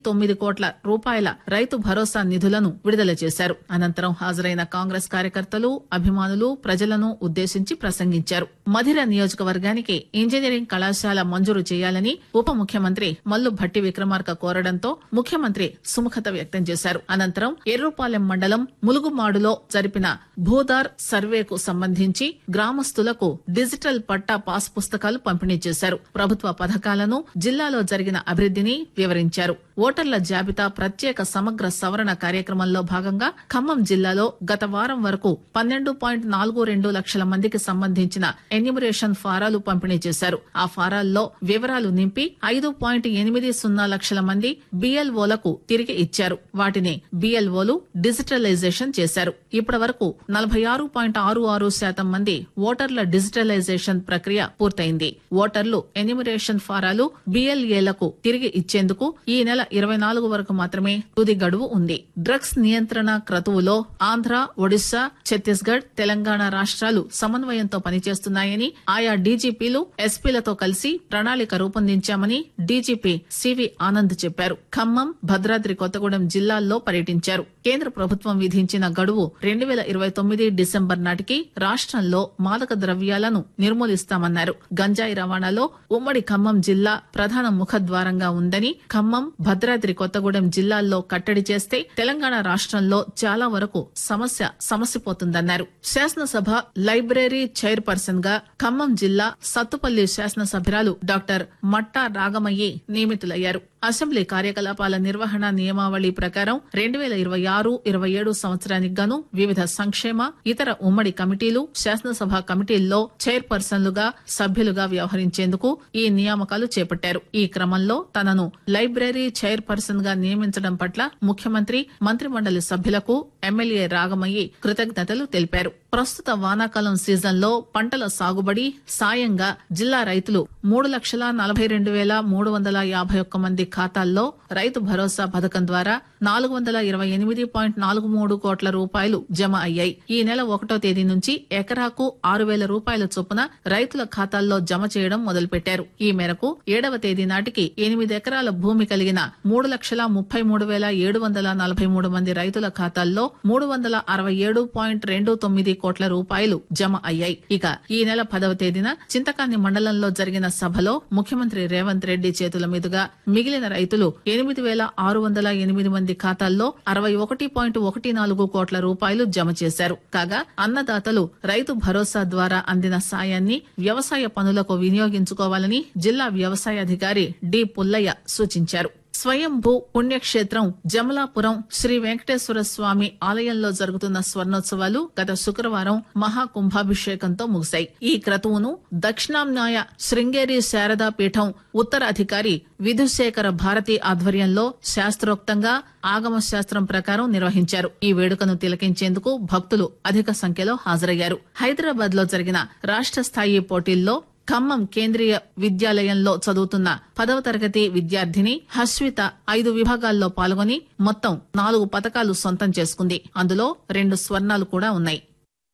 తొమ్మిది కోట్ల రూపాయల రైతు భరోసా నిధులను విడుదల చేశారు అనంతరం హాజరైన కాంగ్రెస్ కార్యకర్తలు అభిమానులు ప్రజలను ఉద్దేశించి ప్రసంగించారు మధిర నియోజకవర్గానికి ఇంజనీరింగ్ కళాశాల మంజూరు చేయాలని ఉప ముఖ్యమంత్రి మల్లు భట్టి విక్రమార్క కోరడంతో ముఖ్యమంత్రి సుముఖత వ్యక్తం చేశారు అనంతరం ఎర్రుపాలెం మండలం ములుగుమాడులో జరిపిన భూదార్ సర్వేకు సంబంధించి గ్రామస్తులకు డిజిటల్ పట్టా పాస్ పుస్తకాలు పంపిణీ చేశారు ప్రభుత్వ పథకాలను జిల్లాలో జరిగిన అభివృద్దిని వివరించారు ఓటర్ల జాబితా ప్రత్యేక సమగ్ర సవరణ కార్యక్రమంలో భాగంగా ఖమ్మం జిల్లాలో గత వారం వరకు పన్నెండు పాయింట్ నాలుగు రెండు లక్షల మందికి సంబంధించిన ఎన్యూమరేషన్ ఫారాలు పంపిణీ చేశారు ఆ ఫారాల్లో వివరాలు నింపి ఐదు పాయింట్ ఎనిమిది సున్నా లక్షల మంది బిఎల్ఓలకు తిరిగి ఇచ్చారు వాటిని బిఎల్ఓలు డిజిటలైజేషన్ చేశారు ఇప్పటి వరకు నలభై ఆరు పాయింట్ ఆరు ఆరు శాతం మంది ఓటర్ల డిజిటలైజేషన్ ప్రక్రియ పూర్తయింది ఓటర్లు ఎన్యూమరేషన్ ఫారాలు బిఎల్ఏలకు తిరిగి ఇచ్చేందుకు ఈ నెల ఇరవై నాలుగు వరకు మాత్రమే తుది గడువు ఉంది డ్రగ్స్ నియంత్రణ క్రతువులో ఆంధ్ర ఒడిశా ఛత్తీస్గఢ్ తెలంగాణ రాష్ట్రాలు సమన్వయంతో పనిచేస్తున్నాయని ఆయా డీజీపీలు ఎస్పీలతో కలిసి ప్రణాళిక రూపొందించామని డీజీపీ సివి ఆనంద్ చెప్పారు ఖమ్మం భద్రాద్రి కొత్తగూడెం జిల్లాల్లో పర్యటించారు కేంద్ర ప్రభుత్వం విధించిన గడువు రెండు వేల ఇరవై తొమ్మిది డిసెంబర్ నాటికి రాష్ట్రంలో మాదక ద్రవ్యాలను నిర్మూలిస్తామన్నారు గంజాయి రవాణాలో ఉమ్మడి ఖమ్మం జిల్లా ప్రధాన ముఖద్వారంగా ఉందని ఖమ్మం భద్రాద్రి కొత్తగూడెం జిల్లాల్లో కట్టడి చేస్తే తెలంగాణ రాష్ట్రంలో చాలా వరకు సమస్య సమసిపోతుందన్నారు శాసనసభ లైబ్రరీ చైర్పర్సన్ గా ఖమ్మం జిల్లా సత్తుపల్లి శాసనసభ్యురాలు డాక్టర్ మట్టా రాగమయ్యి నియమితులయ్యారు అసెంబ్లీ కార్యకలాపాల నిర్వహణ నియమావళి ప్రకారం రెండు వేల ఇరవై ఆరు ఇరవై ఏడు సంవత్సరానికి గాను వివిధ సంక్షేమ ఇతర ఉమ్మడి కమిటీలు శాసనసభ కమిటీల్లో చైర్పర్సన్లుగా సభ్యులుగా వ్యవహరించేందుకు ఈ నియామకాలు చేపట్టారు ఈ క్రమంలో తనను లైబ్రరీ చైర్పర్సన్ గా నియమించడం పట్ల ముఖ్యమంత్రి మంత్రిమండలి సభ్యులకు ఎమ్మెల్యే రాగమయ్యి కృతజ్ఞతలు తెలిపారు ప్రస్తుత వానాకాలం సీజన్లో పంటల సాగుబడి సాయంగా జిల్లా రైతులు మూడు లక్షల నలభై రెండు వేల మూడు వందల యాభై ఒక్క మంది ఖాతాల్లో రైతు భరోసా పథకం ద్వారా నాలుగు వందల ఇరవై ఎనిమిది పాయింట్ నాలుగు మూడు కోట్ల రూపాయలు జమ అయ్యాయి ఈ నెల ఒకటో తేదీ నుంచి ఎకరాకు ఆరు వేల రూపాయల చొప్పున రైతుల ఖాతాల్లో జమ చేయడం మొదలుపెట్టారు ఈ మేరకు ఏడవ తేదీ నాటికి ఎనిమిది ఎకరాల భూమి కలిగిన మూడు లక్షల ముప్పై మూడు వేల ఏడు వందల నలభై మూడు మంది రైతుల ఖాతాల్లో మూడు వందల అరవై ఏడు పాయింట్ రెండు తొమ్మిది కోట్ల రూపాయలు జమ అయ్యాయి ఇక ఈ నెల పదవ తేదీన చింతకాని మండలంలో జరిగిన సభలో ముఖ్యమంత్రి రేవంత్ రెడ్డి చేతుల మీదుగా మిగిలిన రైతులు ఎనిమిది వేల ఆరు వందల ఎనిమిది మంది ఖాతాల్లో అరవై ఒకటి పాయింట్ ఒకటి నాలుగు కోట్ల రూపాయలు జమ చేశారు కాగా అన్నదాతలు రైతు భరోసా ద్వారా అందిన సాయాన్ని వ్యవసాయ పనులకు వినియోగించుకోవాలని జిల్లా వ్యవసాయ అధికారి డి పుల్లయ్య సూచించారు స్వయంభూ పుణ్యక్షేత్రం జమలాపురం శ్రీ వెంకటేశ్వర స్వామి ఆలయంలో జరుగుతున్న స్వర్ణోత్సవాలు గత శుక్రవారం మహాకుంభాభిషేకంతో ముగిశాయి ఈ క్రతువును దక్షిణాంనాయ శృంగేరి శారదా పీఠం ఉత్తరాధికారి విధుశేఖర భారతి ఆధ్వర్యంలో శాస్త్రోక్తంగా ఆగమ శాస్త్రం ప్రకారం నిర్వహించారు ఈ వేడుకను తిలకించేందుకు భక్తులు అధిక సంఖ్యలో హాజరయ్యారు హైదరాబాద్ లో జరిగిన రాష్ట స్థాయి పోటీల్లో ఖమ్మం కేంద్రీయ విద్యాలయంలో చదువుతున్న పదవ తరగతి విద్యార్థిని హస్విత ఐదు విభాగాల్లో పాల్గొని మొత్తం నాలుగు పథకాలు సొంతం చేసుకుంది అందులో రెండు స్వర్ణాలు కూడా ఉన్నాయి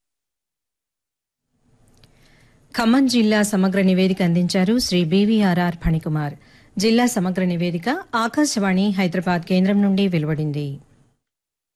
ఖమ్మం జిల్లా సమగ్ర నివేదిక అందించారు శ్రీ బీవీఆర్ఆర్ ఫణికుమార్ జిల్లా సమగ్ర నివేదిక ఆకాశవాణి హైదరాబాద్ కేంద్రం నుండి వెలువడింది